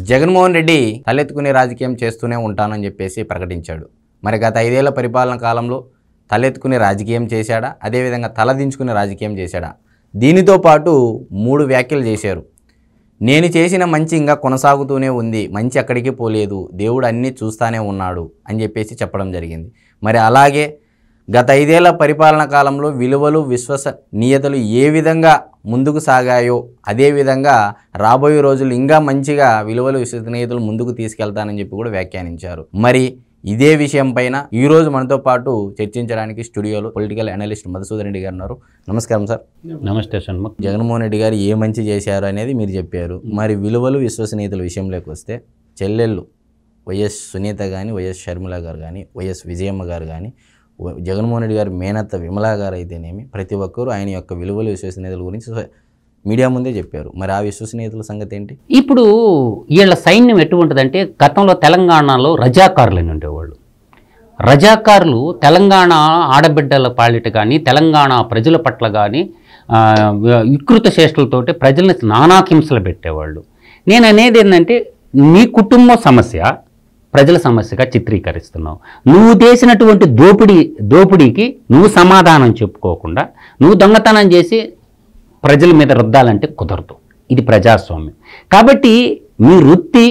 జగన్మోహన్ రెడ్డి తలెత్తుకునే రాజకీయం చేస్తూనే ఉంటానని చెప్పేసి ప్రకటించాడు మరి గత ఐదేళ్ల పరిపాలన కాలంలో తలెత్తుకునే రాజకీయం చేశాడా అదేవిధంగా తలదించుకునే రాజకీయం చేశాడా దీనితో పాటు మూడు వ్యాఖ్యలు చేశారు నేను చేసిన మంచి ఇంకా కొనసాగుతూనే ఉంది మంచి ఎక్కడికి పోలేదు దేవుడు అన్నీ చూస్తానే ఉన్నాడు అని చెప్పేసి చెప్పడం జరిగింది మరి అలాగే గత ఐదేళ్ల పరిపాలన కాలంలో విలువలు విశ్వసనీయతలు ఏ విధంగా ముందుకు సాగాయో అదే విధంగా రాబోయే రోజులు ఇంకా మంచిగా విలువలు విశ్వసనీయతలు ముందుకు తీసుకెళ్తానని చెప్పి కూడా వ్యాఖ్యానించారు మరి ఇదే విషయం పైన ఈరోజు మనతో పాటు చర్చించడానికి స్టూడియోలో పొలిటికల్ అనలిస్ట్ మధుసూదన్ రెడ్డి గారు ఉన్నారు నమస్కారం సార్ నమస్తే షణ్ముఖ్ జగన్మోహన్ రెడ్డి గారు ఏ మంచి చేశారు అనేది మీరు చెప్పారు మరి విలువలు విశ్వసనీయతల విషయంలోకి వస్తే చెల్లెళ్ళు వైఎస్ సునీత కానీ వైఎస్ షర్మిల గారు కానీ వైఎస్ విజయమ్మ గారు కానీ వ- జగన్మోహన్ రెడ్డి గారు మేనత్త విమలా గారు అయితేనేమి ప్రతి ఒక్కరూ ఆయన యొక్క విలువలు విశ్వసనీయతల గురించి స్వ- మీడియా ముందే చెప్పారు మరి ఆ విశ్వసనీయతల సంగతి ఏంటి ఇప్పుడు వీళ్ళ సైన్యం ఎటువంటిదంటే గతంలో తెలంగాణలో రజాకారులని ఉండేవాళ్ళు రజాకారులు తెలంగాణ ఆడబిడ్డల పాలిట కానీ తెలంగాణ ప్రజల పట్ల కానీ ఆ, వికృత చేష్టలతోటి ప్రజల్ని నానాహింసలు పెట్టేవాళ్ళు నేను అనేది ఏంటంటే నీ కుటుంబ సమస్య ప్రజల సమస్యగా చిత్రీకరిస్తున్నావు నువ్వు చేసినటువంటి దోపిడీ దోపిడీకి నువ్వు సమాధానం చెప్పుకోకుండా నువ్వు దొంగతనం చేసి ప్రజల మీద రుద్దాలంటే కుదరదు ఇది ప్రజాస్వామ్యం కాబట్టి మీ వృత్తి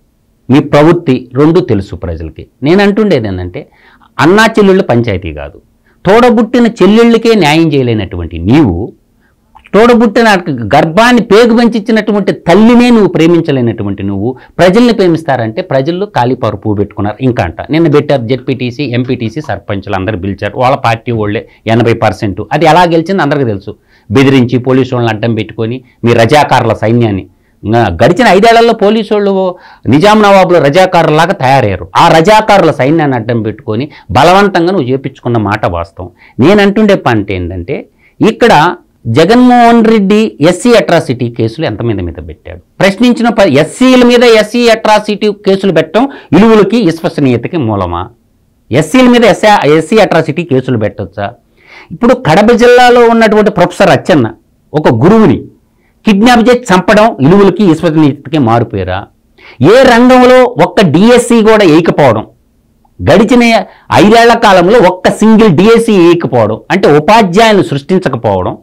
మీ ప్రవృత్తి రెండు తెలుసు ప్రజలకి నేను అంటుండేది ఏంటంటే అన్నా చెల్లెళ్ళు పంచాయతీ కాదు తోడబుట్టిన చెల్లెళ్ళకే న్యాయం చేయలేనటువంటి నీవు తోడబుట్టిన గర్భాన్ని పేగు పెంచిచ్చినటువంటి తల్లినే నువ్వు ప్రేమించలేనటువంటి నువ్వు ప్రజల్ని ప్రేమిస్తారంటే ప్రజలు కాలిపారు పువ్వు పెట్టుకున్నారు ఇంకా అంట నిన్న పెట్టారు జెడ్పీటీసీ ఎంపీటీసీ సర్పంచులు అందరూ పిలిచారు వాళ్ళ పార్టీ వాళ్ళే ఎనభై పర్సెంట్ అది ఎలా గెలిచింది అందరికీ తెలుసు బెదిరించి పోలీసు వాళ్ళని అడ్డం పెట్టుకొని మీ రజాకారుల సైన్యాన్ని ఇంకా గడిచిన ఐదేళ్లలో పోలీసు వాళ్ళు నిజాం నవాబులు రజాకారులాగా తయారయ్యారు ఆ రజాకారుల సైన్యాన్ని అడ్డం పెట్టుకొని బలవంతంగా నువ్వు చేపించుకున్న మాట వాస్తవం నేను అంటుండే పంట ఏంటంటే ఇక్కడ జగన్మోహన్ రెడ్డి ఎస్సీ అట్రాసిటీ కేసులు ఎంత మీద మీద పెట్టాడు ప్రశ్నించిన ప ఎస్సీల మీద ఎస్సీ అట్రాసిటీ కేసులు పెట్టడం విలువలకి విశ్వసనీయతకి మూలమా ఎస్సీల మీద ఎస్సీ ఎస్సీ అట్రాసిటీ కేసులు పెట్టొచ్చా ఇప్పుడు కడప జిల్లాలో ఉన్నటువంటి ప్రొఫెసర్ అచ్చెన్న ఒక గురువుని కిడ్నాప్ చేసి చంపడం విలువలకి విశ్వసనీయతకి మారుపేరా ఏ రంగంలో ఒక్క డిఎస్సి కూడా వేయకపోవడం గడిచిన ఐదేళ్ల కాలంలో ఒక్క సింగిల్ డిఎస్సి వేయకపోవడం అంటే ఉపాధ్యాయులు సృష్టించకపోవడం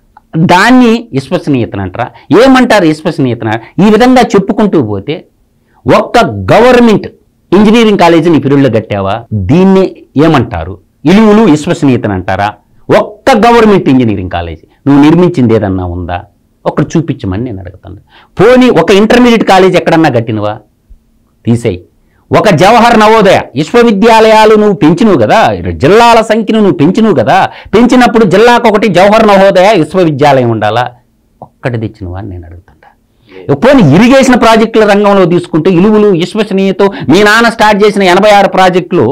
దాన్ని విశ్వసనీయతనంటారా ఏమంటారు విశ్వసనీయతన ఈ విధంగా చెప్పుకుంటూ పోతే ఒక్క గవర్నమెంట్ ఇంజనీరింగ్ కాలేజీ నీ పిరుల్లో కట్టావా దీన్ని ఏమంటారు ఇలువలు విశ్వసనీయతనంటారా ఒక్క గవర్నమెంట్ ఇంజనీరింగ్ కాలేజీ నువ్వు నిర్మించింది ఏదన్నా ఉందా ఒకటి చూపించమని నేను అడుగుతాను పోనీ ఒక ఇంటర్మీడియట్ కాలేజ్ ఎక్కడన్నా కట్టినవా తీసేయి ఒక జవహర్ నవోదయ విశ్వవిద్యాలయాలు నువ్వు పెంచినవు కదా జిల్లాల సంఖ్యను నువ్వు పెంచినవు కదా పెంచినప్పుడు జిల్లాకు ఒకటి జవహర్ నవోదయ విశ్వవిద్యాలయం ఉండాలా ఒక్కటి తెచ్చినవా అని నేను అడుగుతుంటా పోనీ ఇరిగేషన్ ప్రాజెక్టుల రంగంలో తీసుకుంటే ఇలువలు విశ్వసనీయతో మీ నాన్న స్టార్ట్ చేసిన ఎనభై ఆరు ప్రాజెక్టులు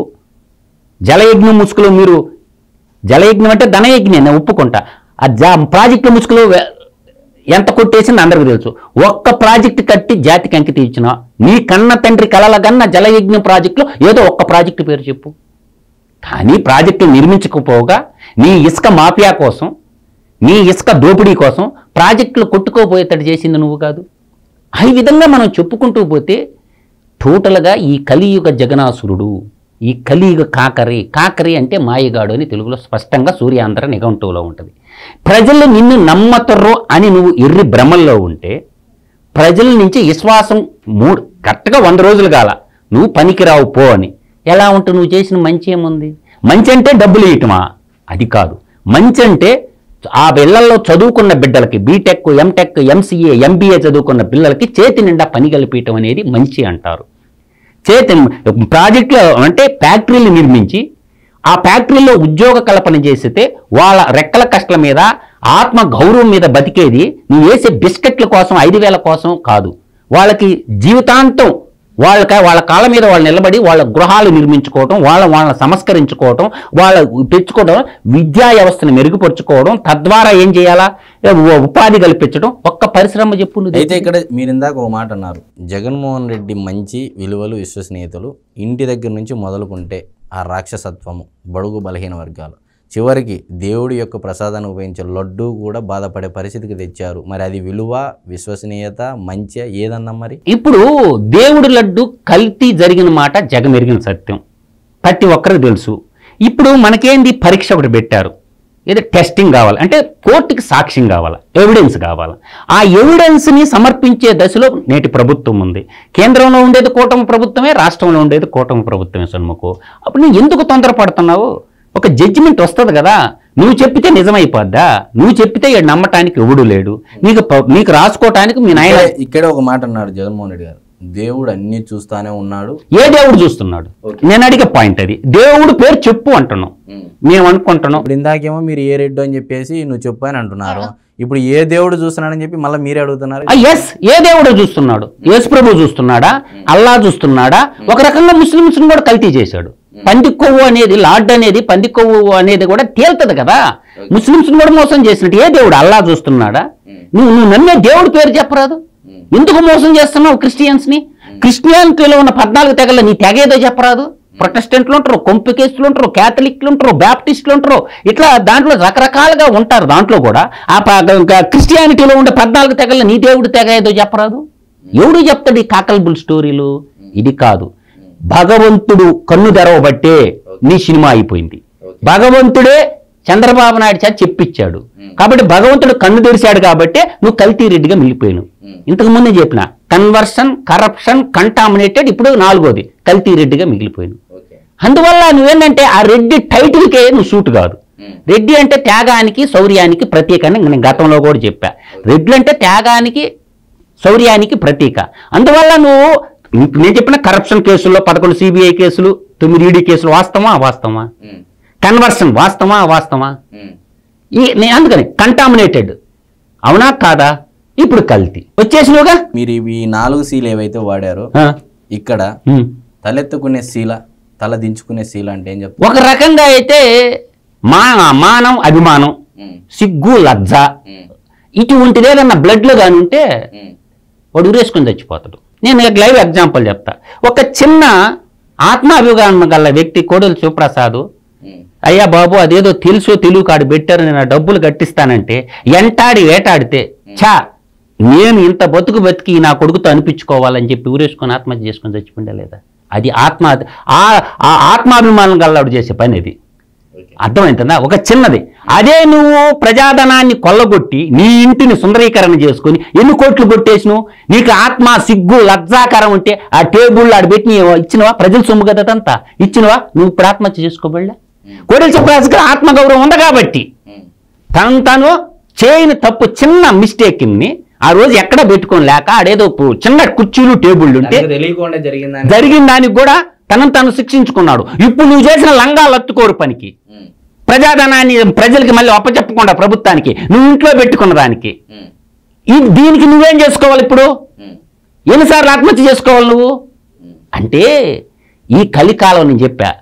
జలయజ్ఞం ముసుగులో మీరు జలయజ్ఞం అంటే ధనయజ్ఞం నేను ఒప్పుకుంటా ఆ జా ప్రాజెక్టుల ముసుగులో వె- ఎంత కొట్టేసింది అందరికీ తెలుసు ఒక్క ప్రాజెక్టు కట్టి జాతికి అంకితం ఇచ్చిన నీ కన్న తండ్రి కలల కన్న జలయజ్ఞం ప్రాజెక్టులో ఏదో ఒక్క ప్రాజెక్టు పేరు చెప్పు కానీ ప్రాజెక్టు నిర్మించకపోగా నీ ఇసుక మాఫియా కోసం నీ ఇసుక దోపిడీ కోసం ప్రాజెక్టులు కొట్టుకోపోయేటట్టు చేసింది నువ్వు కాదు ఆ విధంగా మనం చెప్పుకుంటూ పోతే టోటల్గా ఈ కలియుగ జగనాసురుడు ఈ కలియుగ కాకరి కాకరి అంటే మాయగాడు అని తెలుగులో స్పష్టంగా సూర్యాంధ్ర నిఘంటువులో ఉంటుంది ప్రజలు నిన్ను నమ్మతర్రు అని నువ్వు ఎర్రి భ్రమల్లో ఉంటే ప్రజల నుంచి విశ్వాసం మూడు కరెక్ట్గా వంద రోజులు కాల నువ్వు పనికిరావు పో అని ఎలా ఉంటూ నువ్వు చేసిన మంచి ఏముంది మంచి అంటే డబ్బులు ఇయటమా అది కాదు మంచి అంటే ఆ పిల్లల్లో చదువుకున్న బిడ్డలకి బీటెక్ ఎంటెక్ ఎంసీఏ ఎంబీఏ చదువుకున్న పిల్లలకి చేతి నిండా పని కల్పించడం అనేది మంచి అంటారు చేతి ప్రాజెక్టులు అంటే ఫ్యాక్టరీలు నిర్మించి ఆ ఫ్యాక్టరీలో ఉద్యోగ కల్పన చేసితే వాళ్ళ రెక్కల కష్టల మీద ఆత్మ గౌరవం మీద బతికేది నువ్వు వేసే బిస్కెట్ల కోసం ఐదు వేల కోసం కాదు వాళ్ళకి జీవితాంతం వాళ్ళకి వాళ్ళ కాళ్ళ మీద వాళ్ళు నిలబడి వాళ్ళ గృహాలు నిర్మించుకోవడం వాళ్ళ వాళ్ళని సంస్కరించుకోవడం వాళ్ళ తెచ్చుకోవడం విద్యా వ్యవస్థను మెరుగుపరుచుకోవడం తద్వారా ఏం చేయాలా ఉ- ఉపాధి కల్పించడం ఒక్క పరిశ్రమ చెప్పు నువ్వు అయితే ఇక్కడ మీరు ఇందాక ఒక మాట అన్నారు జగన్మోహన్ రెడ్డి మంచి విలువలు విశ్వసనీయతలు ఇంటి దగ్గర నుంచి మొదలుకుంటే ఆ రాక్షసత్వము బడుగు బలహీన వర్గాలు చివరికి దేవుడి యొక్క ప్రసాదాన్ని ఉపయోగించే లడ్డు కూడా బాధపడే పరిస్థితికి తెచ్చారు మరి అది విలువ విశ్వసనీయత మంచి ఏదన్నా మరి ఇప్పుడు దేవుడి లడ్డు కల్తీ జరిగిన మాట జగమెరిగిన సత్యం ప్రతి ఒక్కరికి తెలుసు ఇప్పుడు మనకేంది పరీక్ష ఒకటి పెట్టారు ఏదో టెస్టింగ్ కావాలి అంటే కోర్టుకి సాక్ష్యం కావాలి ఎవిడెన్స్ కావాలి ఆ ఎవిడెన్స్ని సమర్పించే దశలో నేటి ప్రభుత్వం ఉంది కేంద్రంలో ఉండేది కూటమి ప్రభుత్వమే రాష్ట్రంలో ఉండేది కూటమి ప్రభుత్వమే సన్ముఖు అప్పుడు నువ్వు ఎందుకు తొందరపడుతున్నావు ఒక జడ్జిమెంట్ వస్తుంది కదా నువ్వు చెప్పితే నిజమైపోద్దా నువ్వు చెప్పితే ఈడ నమ్మటానికి ఎవడు లేడు నీకు ప- నీకు రాసుకోవటానికి మీ నాయన ఇక్కడే- ఇక్కడే ఒక మాట అన్నాడు జగన్మోహన్ రెడ్డి గారు దేవుడు అన్ని చూస్తానే ఉన్నాడు ఏ దేవుడు చూస్తున్నాడు నేను అడిగే పాయింట్ అది దేవుడు పేరు చెప్పు అంటున్నాం మేము అనుకుంటున్నాం ఇప్పుడు ఇందాకేమో మీరు ఏ రెడ్డు అని చెప్పేసి నువ్వు చెప్పు అని అంటున్నారు ఇప్పుడు ఏ దేవుడు చూస్తున్నాడని చెప్పి మళ్ళీ మీరే అడుగుతున్నారు ఎస్ ఏ దేవుడు చూస్తున్నాడు యేసు ప్రభు చూస్తున్నాడా అల్లా చూస్తున్నాడా ఒక రకంగా ముస్లిమ్స్ కూడా కల్తీ చేశాడు పంది కొవ్వు అనేది లార్డ్ అనేది పంది కొవ్వు అనేది కూడా తేలుతుంది కదా ముస్లిమ్స్ కూడా మోసం చేసినట్టు ఏ దేవుడు అల్లా చూస్తున్నాడా నువ్వు నువ్వు నమ్మే దేవుడి పేరు చెప్పరాదు ఎందుకు మోసం చేస్తున్నావు క్రిస్టియన్స్ ని క్రిస్టియానిటీలో ఉన్న పద్నాలుగు తెగల నీ తెగ ఏదో చెప్పరాదు ప్రొటెస్టెంట్లు ఉంటారు కొంపు కేసులు ఉంటారు క్యాథలిక్లు ఉంటారు బ్యాప్టిస్టులు ఉంటారు ఇట్లా దాంట్లో రకరకాలుగా ఉంటారు దాంట్లో కూడా ఆ ప- ఇంకా క్రిస్టియానిటీలో ఉండే పద్నాలుగు తెగల నీ దేవుడి తెగ ఏదో చెప్పరాదు ఎవడు చెప్తాడు ఈ కాకల్బుల్ స్టోరీలు ఇది కాదు భగవంతుడు కన్ను తెరవబట్టే నీ సినిమా అయిపోయింది భగవంతుడే చంద్రబాబు నాయుడు చేత చెప్పించాడు కాబట్టి భగవంతుడు కన్ను తెరిచాడు కాబట్టి నువ్వు కల్తీ రెడ్డిగా మిగిలిపోయాను ఇంతకు ముందే చెప్పిన కన్వర్షన్ కరప్షన్ కంటామినేటెడ్ ఇప్పుడు నాలుగోది కల్తీ రెడ్డిగా మిగిలిపోయాను అందువల్ల నువ్వేంటంటే ఆ రెడ్డి టైటిల్కే నువ్వు సూట్ కాదు రెడ్డి అంటే త్యాగానికి శౌర్యానికి ప్రత్యేకంగా నేను గతంలో కూడా చెప్పా రెడ్లు అంటే త్యాగానికి శౌర్యానికి ప్రతీక అందువల్ల నువ్వు నీకు నేను చెప్పిన కరప్షన్ కేసుల్లో పదకొండు సిబిఐ కేసులు తొమ్మిది ఈడీ కేసులు వాస్తవమా అవాస్తవమా కన్వర్షన్ వాస్తవమా అవాస్తవమా ఈ నేను అందుకని కంటామినేటెడ్ అవునా కాదా ఇప్పుడు కల్తీ వచ్చేసినవుగా మీరు ఇవి ఈ నాలుగు సీలు ఏవైతే వాడారో ఆ, ఇక్కడ ఉమ్. తలెత్తుకునే శీల తల దించుకునే శీల అంటే ఏం చెప్తారు ఒక రకంగా అయితే మా మానం అభిమానం సిగ్గు లజ్జ ఇటువంటిది ఏదన్నా బ్లడ్లో కానీ ఉంటే వాడు ఉరేసుకొని చచ్చిపోతాడు నేను ఒక లైవ్ ఎగ్జాంపుల్ చెప్తా ఒక చిన్న ఆత్మాభిమానం గల వ్యక్తి కోడలు శివప్రసాద్ అయ్యా బాబు అదేదో తెలుసో తెలుగు కాడు పెట్టారు నేను ఆ డబ్బులు కట్టిస్తానంటే ఎంటాడి వేటాడితే ఛా నేను ఇంత బతుకు బతికి నా కొడుకుతో అనిపించుకోవాలని చెప్పి ఊరేసుకొని ఆత్మహత్య చేసుకొని చచ్చిపోయిందా లేదా అది ఆత్మ ఆ ఆ ఆత్మాభిమానం గల్లాడు చేసే పని అది అర్థమవుతుందా ఒక చిన్నది అదే నువ్వు ప్రజాధనాన్ని కొల్లగొట్టి నీ ఇంటిని సుందరీకరణ చేసుకొని ఎన్ని కోట్లు కొట్టేసినావు నీకు ఆత్మ సిగ్గు లజ్జాకరం ఉంటే ఆ టేబుల్ ఆడ పెట్టి నీవు ఇచ్చినవా ప్రజల సొమ్ము కదా అదంతా ఇచ్చినవా నువ్వు ఇప్పుడు ఆత్మహత్య చేసుకోబడలే కోడెల చెప్పరాజుకి ఆత్మగౌరవం ఉంది కాబట్టి తను తను చేయని తప్పు చిన్న మిస్టేక్ని ఆ రోజు ఎక్కడ పెట్టుకొని లేక ఆడేదో పు- చిన్న కుర్చీలు టేబుల్ ఉంటే తెలియకుండా జరిగిందని జరిగిన దానికి కూడా తనను తను శిక్షించుకున్నాడు ఇప్పుడు నువ్వు చేసిన లంగా లత్తుకోరు పనికి ప్రజాధనాన్ని ప్రజలకి మళ్ళీ అప్పచెప్పకుండా ప్రభుత్వానికి నువ్వు ఇంట్లో పెట్టుకున్న దానికి ఇది దీనికి నువ్వేం చేసుకోవాలి ఇప్పుడు ఎన్నిసార్లు ఆత్మహత్య చేసుకోవాలి నువ్వు అంటే ఈ కలికాలం నేను చెప్పా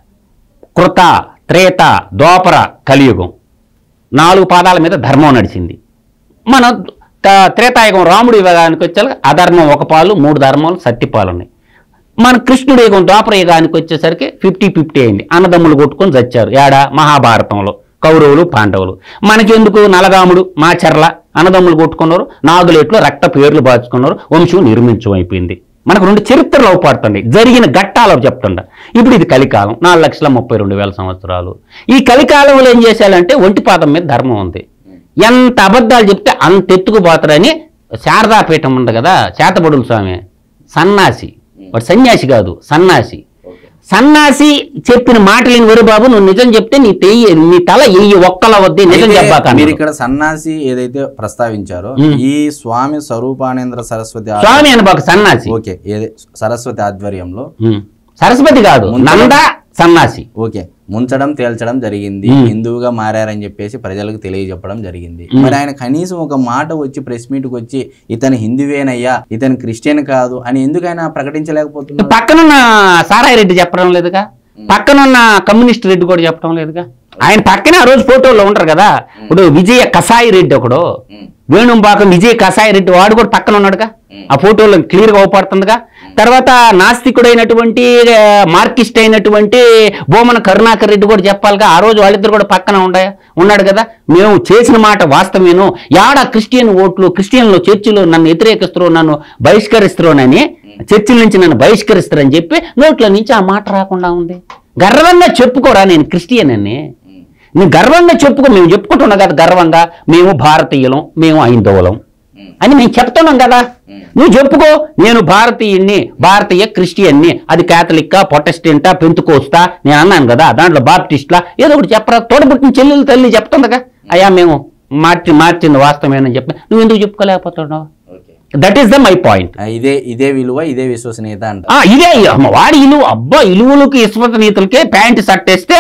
కృత త్రేత దోపర కలియుగం నాలుగు పాదాల మీద ధర్మం నడిచింది మన త- త్రేతాయుగం రాముడి యుగానికి వచ్చేసరికి అధర్మం ఒక పాలు మూడు ధర్మాలు సత్యపాలు ఉన్నాయి మన కృష్ణుడి యుగం ద్వాపర యుగానికి వచ్చేసరికి ఫిఫ్టీ ఫిఫ్టీ అయింది అన్నదమ్ములు కొట్టుకొని చచ్చారు ఏడా మహాభారతంలో కౌరవులు పాండవులు మనకెందుకు నలగాముడు మాచర్ల అన్నదమ్ములు కొట్టుకున్నారు నాగులేట్లో రక్త పేర్లు బాచుకున్నారు వంశం నిర్మించం అయిపోయింది మనకు రెండు చరిత్రలు అవపడుతుంది జరిగిన ఘట్టాలు చెప్తుండ ఇప్పుడు ఇది కలికాలం నాలుగు లక్షల ముప్పై రెండు వేల సంవత్సరాలు ఈ కలికాలంలో ఏం చేశారంటే ఒంటి పాదం మీద ధర్మం ఉంది ఎంత అబద్ధాలు చెప్తే అంత ఎత్తుకుపోతారని శారదాపీఠం ఉంది కదా చేతబడులు స్వామి సన్నాసి వాడు సన్యాసి కాదు సన్నాసి సన్నాసి చెప్పిన మాటలేని వరి బాబు నువ్వు నిజం చెప్తే నీ తెయ్యి నీ తల ఎయ్యి ఒక్కల వద్దే నిజం అయితే చెప్పాక మీరు ఇక్కడ సన్నాసి ఏదైతే ప్రస్తావించారో మ్మ్. ఈ స్వామి స్వరూపానంద సరస్వతి ఆ- స్వామి అనబాక సన్నాసి ఓకే ఏదే సరస్వతి ఆధ్వర్యంలో ఉమ్. సరస్వతి కాదు నంద సన్నాసి ఓకే ముంచడం తేల్చడం జరిగింది మ్మ్. హిందువుగా మారారని చెప్పేసి ప్రజలకు తెలియజెప్పడం జరిగింది మరి ఆయన కనీసం ఒక మాట వచ్చి ప్రెస్ మీట్ కి వచ్చి ఇతను హిందువేనయ్యా ఇతను క్రిస్టియన్ కాదు అని ఎందుకు ఆయన ప్రకటించలేకపోతున్నారు పక్కనున్న సారాయి రెడ్డి చెప్పడం లేదుగా పక్కనున్న కమ్యూనిస్ట్ రెడ్డి కూడా చెప్పడం లేదుగా ఆయన పక్కనే ఆ రోజు ఫోటోలో ఉంటారు కదా ఇప్పుడు విజయ కసాయి రెడ్డి ఒకడు వేణుంపాకం విజయ కసాయి రెడ్డి వాడు కూడా పక్కన ఉన్నాడుగా ఆ ఫోటోలో క్లియర్ గా అవపడుతుందిగా తర్వాత నాస్తికుడైనటువంటి ఆ, మార్కిస్ట్ అయినటువంటి బోమన కరుణాకర్ రెడ్డి కూడా చెప్పాలిగా ఆ రోజు వాళ్ళిద్దరు కూడా పక్కన ఉండే ఉన్నాడు కదా మేము చేసిన మాట వాస్తవేను యాడ క్రిస్టియన్ ఓట్లు క్రిస్టియన్లు చర్చిలు నన్ను వ్యతిరేకిస్తారు నన్ను బహిష్కరిస్తారోనని చర్చిల నుంచి నన్ను బహిష్కరిస్తారని చెప్పి నోట్ల నుంచి ఆ మాట రాకుండా ఉంది గర్వంగా చెప్పుకోరా నేను క్రిస్టియన్ అని నేను గర్వంగా చెప్పుకో మేము చెప్పుకుంటున్నాం కదా గర్వంగా మేము భారతీయులం మేము ఐందవులం అని మేము చెప్తున్నాం కదా నువ్వు చెప్పుకో నేను భారతీయుణ్ణి భారతీయ క్రిస్టియన్ని అది కేథలిక్కా ప్రొటెస్టెంటా పెంతుకోస్తా నేను అన్నాను కదా దాంట్లో బాప్టిస్ట్లా ఏదో ఒకటి చెప్పరా తోడబుట్టిన చెల్లెలు తల్లి చెప్తుందిగా అయ్యా మేము మార్చి మార్చింది వాస్తవేనని చెప్పి నువ్వు ఎందుకు చెప్పుకోలేకపోతున్నావు that is the my point ఆ, ఇదే ఇదే విలువ ఇదే విశ్వసనీయత అంట ఆ, ఇదే అమ్మ, వాడి ఇలువ అబ్బా ఇలువలకి విశ్వసనీయతలకే ప్యాంట్ షర్ట్ వేస్తే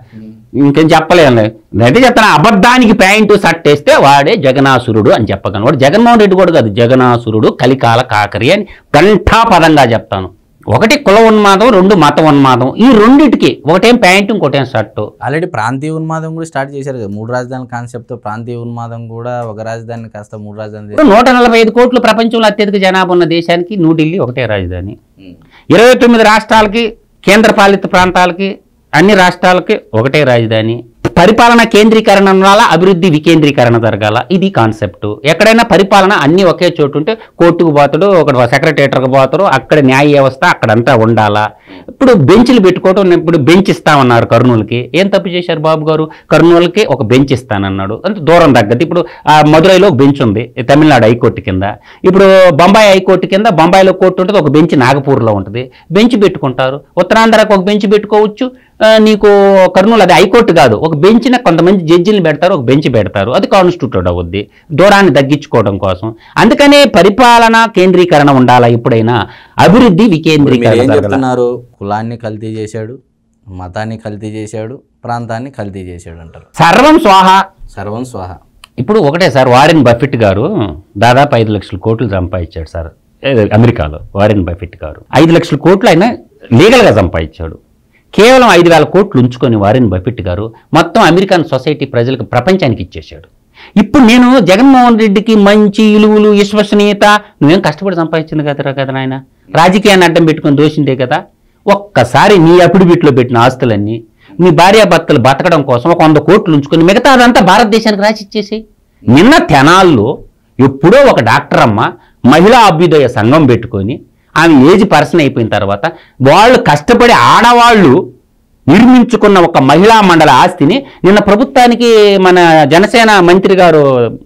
ఇంకేం చెప్పలేను అయితే చెప్తాను అబద్ధానికి ప్యాంటు షర్ట్ వేస్తే వాడే జగనాసురుడు అని చెప్పగలను వాడు జగన్మోహన్ రెడ్డి కూడా కాదు జగనాసురుడు కలికాల కాకరి అని గంఠాపదంగా చెప్తాను ఒకటి కుల ఉన్మాదం రెండు మత ఉన్మాదం ఈ రెండిటికి ఒకటేం ప్యాంటు ఇంకోటేం షర్టు ఆల్రెడీ ప్రాంతీయ ఉన్మాదం కూడా స్టార్ట్ చేశారు కదా మూడు రాజధానుల కాన్సెప్ట్ తో ప్రాంతీయ ఉన్మాదం కూడా ఒక రాజధాని కాస్త మూడు రాజధాని ఇప్పుడు నూట నలభై ఐదు కోట్లు ప్రపంచంలో అత్యధిక జనాభా ఉన్న దేశానికి న్యూఢిల్లీ ఒకటే రాజధాని ఇరవై తొమ్మిది రాష్ట్రాలకి కేంద్రపాలిత ప్రాంతాలకి అన్ని రాష్ట్రాలకి ఒకటే రాజధాని పరిపాలన కేంద్రీకరణ ఉండాలా అభివృద్ధి వికేంద్రీకరణ జరగాల ఇది కాన్సెప్ట్ ఎక్కడైనా పరిపాలన అన్ని ఒకే చోటు ఉంటే కోర్టుకు పోతాడు ఒక సెక్రటేటర్కి పోతాడు అక్కడ న్యాయ వ్యవస్థ అక్కడంతా ఉండాలా ఇప్పుడు బెంచ్లు పెట్టుకోవటం ఇప్పుడు బెంచ్ ఇస్తామన్నారు కర్నూలుకి ఏం తప్పు చేశారు బాబు గారు కర్నూలుకి ఒక బెంచ్ ఇస్తానన్నాడు అంటే దూరం తగ్గదు ఇప్పుడు ఆ మదురైలో ఒక బెంచ్ ఉంది ఈ తమిళనాడు హైకోర్టు కింద ఇప్పుడు బొంబాయి హైకోర్టు కింద బొంబాయిలో కోర్టు ఉంటుంది ఒక బెంచ్ నాగపూర్లో ఉంటుంది బెంచ్ పెట్టుకుంటారు ఉత్తరాంధ్రకు ఒక బెంచ్ పెట్టుకోవచ్చు ఆ, నీకు కర్నూలు అది హైకోర్టు కాదు ఒక బెంచ్న కొంతమంది జడ్జిలు పెడతారు ఒక బెంచ్ పెడతారు అది కాన్స్టిట్యూటెడ్ అవుద్ది దూరాన్ని తగ్గించుకోవడం కోసం అందుకనే పరిపాలన కేంద్రీకరణ ఉండాలా ఎప్పుడైనా అభివృద్ధి ఇప్పుడు మీరు వికేంద్రీకరణ ఏం జరగాల. చెప్తున్నారు కులాన్ని కల్తీ చేశాడు మతాన్ని కల్తీ చేశాడు ప్రాంతాన్ని కల్తీ చేశాడు అంటారు సర్వం స్వాహ సర్వం స్వాహ ఇప్పుడు ఒకటే సార్ వారెన్ బఫెట్ గారు దాదాపు ఐదు లక్షల కోట్లు సంపాదించాడు సార్ ఏది అమెరికాలో వారెన్ బఫెట్ గారు ఐదు లక్షల కోట్లు ఆయన లీగల్గా సంపాదించాడు కేవలం ఐదు వేల కోట్లు ఉంచుకొని వారెన్ బఫెట్ గారు మొత్తం అమెరికన్ సొసైటీ ప్రజలకు ప్రపంచానికి ఇచ్చేశాడు ఇప్పుడు నేను జగన్మోహన్ రెడ్డికి మంచి ఇలువలు విశ్వసనీయత నువ్వేం కష్టపడి సంపాదించింది కదరా కదా నాయన రాజకీయాన్ని అడ్డం పెట్టుకొని దోషిందే కదా ఒక్కసారి నీ అప్పుడు బిట్లో పెట్టిన ఆస్తులన్నీ మీ భార్యాభర్తలు బతకడం కోసం ఒక వంద కోట్లు ఉంచుకొని మిగతా అదంతా భారతదేశానికి రాసి ఇచ్చేసి నిన్న తెనాల్లో ఎప్పుడో ఒక డాక్టర్ అమ్మ మహిళా అభ్యుదయ సంఘం పెట్టుకొని ఆమె ఏజ్ పర్సన్ అయిపోయిన తర్వాత వాళ్ళు కష్టపడి ఆడవాళ్ళు నిర్మించుకున్న ఒక మహిళా మండల ఆస్తిని నిన్న ప్రభుత్వానికి మన జనసేన మంత్రి గారు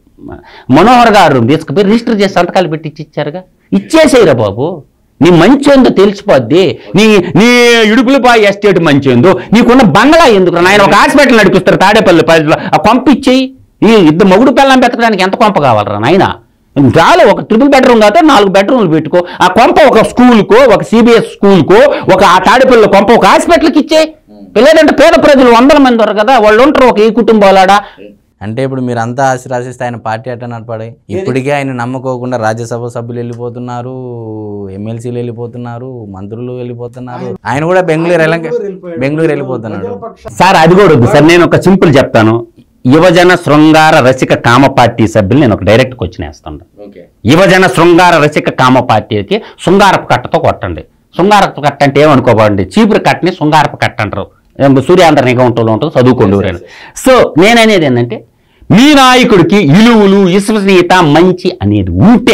మనోహర్ గారు తీసుకుపోయి రిజిస్టర్ చేసి సంతకాలు పెట్టి ఇచ్చి ఇచ్చారుగా ఇచ్చేసేయరా బాబు నీ మంచేందో తెలిసిపోద్ది నీ నీ ఇడుపులపాయ ఎస్టేట్ మంచేందో నీకున్న బంగ్లా ఎందుకు నాయన ఒక హాస్పిటల్ నడిపిస్తారు తాడేపల్లి పరిధిలో ఆ కొంప ఇచ్చేయి ఈ ఇద్దరు మొగుడు పిల్లం పెట్టడానికి ఎంత కొంప కావాలరా నాయన చాలు ఒక ట్రిపుల్ బెడ్రూమ్ కాదు నాలుగు బెడ్రూమ్లు పెట్టుకో ఆ కొంప ఒక స్కూల్కో ఒక సిబిఎస్ స్కూల్కో ఒక ఆ తాడేపల్లి కొంప ఒక హాస్పిటల్కి ఇచ్చే లేదంటే పేద ప్రజలు వందల మంది ఉన్నారు కదా వాళ్ళు ఉంటారు ఒక ఈ కుటుంబాలాడా అంటే ఇప్పుడు మీరు అంతా ఆశీర్వాసిస్తే ఆయన పార్టీ అట్ట నడపడే ఇప్పటికే ఆయన నమ్మకోకుండా రాజ్యసభ సభ్యులు వెళ్ళిపోతున్నారు ఎమ్మెల్సీలు వెళ్ళిపోతున్నారు మంత్రులు వెళ్ళిపోతున్నారు ఆయన కూడా బెంగళూరు వెళ్ళక బెంగళూరు వెళ్ళిపోతున్నాడు సార్ అది కూడా వద్దు సార్ నేను ఒక సింపుల్ చెప్తాను యువజన శృంగార రసిక కామ పార్టీ సభ్యులు నేను ఒక డైరెక్ట్ క్వశ్చన్ వేస్తాను యువజన శృంగార రసిక కామ పార్టీకి శృంగారపు కట్టతో కొట్టండి శృంగారపు కట్ట అంటే ఏమనుకోబండి చీపురు కట్టని శృంగారపు కట్ట అంటారు ఏం సూర్యాంధ్ర నిఘంటులో ఉంటుంది చదువుకోండి ఎవరైనా సో నేననేది ఏంటంటే మీ నాయకుడికి ఇలువలు విశ్వసనీయత మంచి అనేది ఉంటే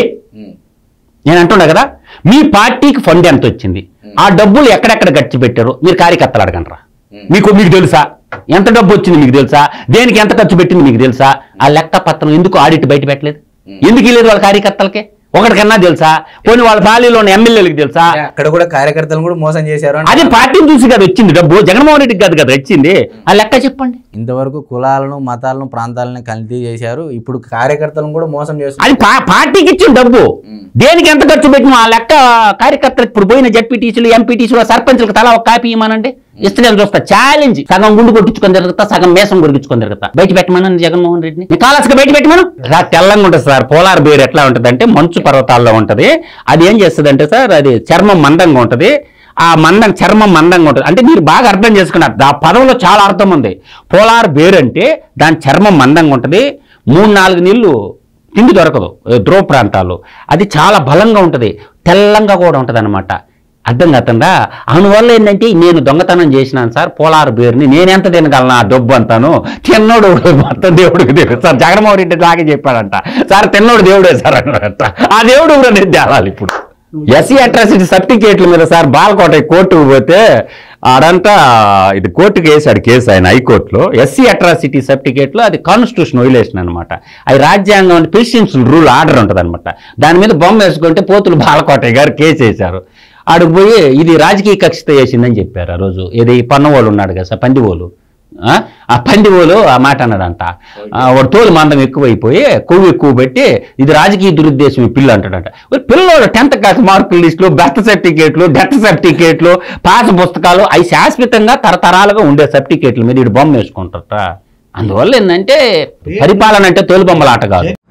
నేను అంటున్నా కదా మీ పార్టీకి ఫండ్ ఎంత వచ్చింది ఆ డబ్బులు ఎక్కడెక్కడ ఖర్చు పెట్టారో మీరు కార్యకర్తలు అడగండి మీకు మీకు తెలుసా ఎంత డబ్బు వచ్చింది మీకు తెలుసా దేనికి ఎంత ఖర్చు పెట్టింది మీకు తెలుసా ఆ లెక్క పత్రం ఎందుకు ఆడిట్ బయట పెట్టలేదు ఎందుకు లేదు వాళ్ళ కార్యకర్తలకి ఒకటికన్నా తెలుసా పోనీ వాళ్ళ పాలీలో ఉన్న ఎమ్మెల్యేలకు తెలుసా అక్కడ కూడా కార్యకర్తలను కూడా మోసం చేశారు అంటే అది పార్టీని చూసి కదా వచ్చింది డబ్బు జగన్మోహన్ రెడ్డికి కాదు కదా వచ్చింది ఆ లెక్క చెప్పండి ఇంతవరకు కులాలను మతాలను ప్రాంతాలను కల్తీ చేశారు ఇప్పుడు కార్యకర్తలను కూడా మోసం చేస్తున్నారు అది పా- పార్టీకి ఇచ్చిన డబ్బు దేనికి ఎంత ఖర్చు పెట్టినా ఆ లెక్క కార్యకర్తలకు ఇప్పుడు పోయిన జడ్పీటీసీలు ఎంపీటీసీలు సర్పంచ్లకు తలా ఒక కాపీ ఇవ్వమనండి ఇస్తాను చూస్తా ఛాలెంజ్ సగం గుండు కొట్టించుకొని తిరుగుతా సగం మేసం కొరిగించుకొని తిరుగుతా బయట పెట్టమని జగన్మోహన్ రెడ్డిని నీ కాలసుగా బయట పెట్టమను రా తెల్లంగా ఉంటుంది సార్ పోలార్ బేర్ ఎట్లా ఉంటుంది అంటే మంచు పర్వతాల్లో ఉంటది అది ఏం చేస్తుంది అంటే సార్ అది చర్మం మందంగా ఉంటది ఆ మందం చర్మం మందంగా ఉంటుంది అంటే మీరు బాగా అర్థం చేసుకున్నారు ఆ పదంలో చాలా అర్థం ఉంది పోలార్ బేర్ అంటే దాని చర్మం మందంగా ఉంటుంది మూడు నాలుగు నీళ్లు తిండి దొరకదు ఏ, ధ్రువ ప్రాంతాల్లో అది చాలా బలంగా ఉంటుంది తెల్లంగా కూడా ఉంటుంది అనమాట అర్థం కాకుండా అందువల్ల ఏంటంటే నేను దొంగతనం చేసినాను సార్ పోలార్ బేర్ని నేను ఎంత తినగలను ఆ డబ్బు అంతాను తిన్నోడు మొత్తం దేవుడికి దేవుడు సార్ జగన్మోహన్ రెడ్డి లాగే చెప్పాడంట సార్ తిన్నోడు దేవుడే సార్ అన్నాడంట ఆ దేవుడు కూడా నేను తేలాలి ఇప్పుడు ఎస్సీ అట్రాసిటీ సర్టిఫికేట్ల మీద సార్ బాలకోట కోర్టుకు పోతే ఆడంతా ఇది కోర్టుకు వేసాడు కేసు ఆయన హైకోర్టులో ఎస్సీ అట్రాసిటీ సర్టిఫికేట్లో అది కాన్స్టిట్యూషన్ వైలేషన్ అనమాట అది రాజ్యాంగం ప్రెసిడెన్షియల్ రూల్ ఆర్డర్ ఉంటుంది అనమాట దాని మీద బొమ్మ వేసుకుంటే పోతులు బాలకోటయ్య గారు కేసు వేశారు ఆడికి పోయి ఇది రాజకీయ కక్షతో వేసిందని చెప్పారు ఆ రోజు ఇది పన్నవోలు ఉన్నాడు కదా సార్ పందివోలు ఆ? ఆ పందివోలు ఆ మాట అన్నాడంట ఆ, వాడు తోలు మందం ఎక్కువైపోయి కొవ్వు ఎక్కువ పెట్టి ఇది రాజకీయ దురుద్దేశం ఈ పిల్ల అంటాడంట మరి పిల్లోడు టెన్త్ క్లాస్ మార్కుల లిస్టులు బెర్త్ సర్టిఫికేట్లు డెత్ సర్టిఫికేట్లు పాస్ పుస్తకాలు అవి శాశ్వతంగా తరతరాలుగా ఉండే సర్టిఫికేట్ల మీద ఇటు బొమ్మ వేసుకుంటారట అందువల్ల ఏంటంటే పరిపాలన అంటే తోలు బొమ్మల ఆట కాదు